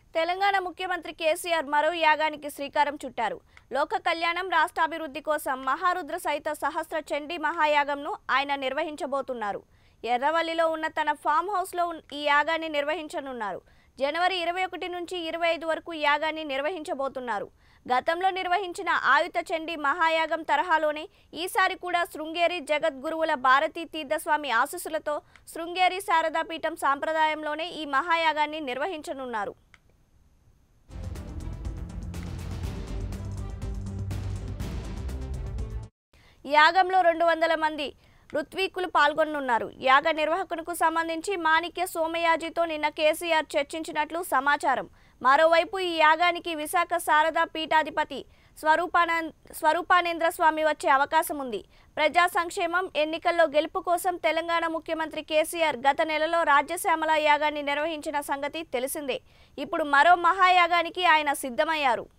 తెలంగాణ ముఖ్యమంత్రి కేసీఆర్ మరో యాగానికి శ్రీకారం చుట్టారు లోక కళ్యాణం రాష్ట్రాభివృద్ధి కోసం మహారుద్ర సహిత సహస్ర చండీ మహాయాగంను ఆయన నిర్వహించబోతున్నారు ఎర్రవల్లిలో ఉన్న తన ఫామ్ హౌస్లో ఉన్- ఈ యాగాన్ని నిర్వహించనున్నారు జనవరి ఇరవై ఒకటి నుంచి ఇరవై ఐదు వరకు ఈ యాగాన్ని నిర్వహించబోతున్నారు గతంలో నిర్వహించిన ఆయుత చండీ మహాయాగం తరహాలోనే ఈసారి కూడా శృంగేరి జగద్గురువుల భారతీ తీర్థస్వామి ఆశీస్సులతో శృంగేరి శారదాపీఠం సాంప్రదాయంలోనే ఈ మహాయాగాన్ని నిర్వహించనున్నారు యాగంలో రెండు వందల మంది ఋత్వీకులు పాల్గొనున్నారు యాగ నిర్వహణకు సంబంధించి మాణిక్య సోమయాజితో నిన్న కేసీఆర్ చర్చించినట్లు సమాచారం మరోవైపు ఈ యాగానికి విశాఖ శారదా పీఠాధిపతి స్వరూపానంద్ స్వరూపానేంద్ర స్వామి వచ్చే అవకాశం ఉంది ప్రజా సంక్షేమం ఎన్నికల్లో గెలుపు కోసం తెలంగాణ ముఖ్యమంత్రి కేసీఆర్ గత నెలలో రాజ్యశ్యామల యాగాన్ని నిర్వహించిన సంగతి తెలిసిందే ఇప్పుడు మరో మహాయాగానికి ఆయన సిద్ధమయ్యారు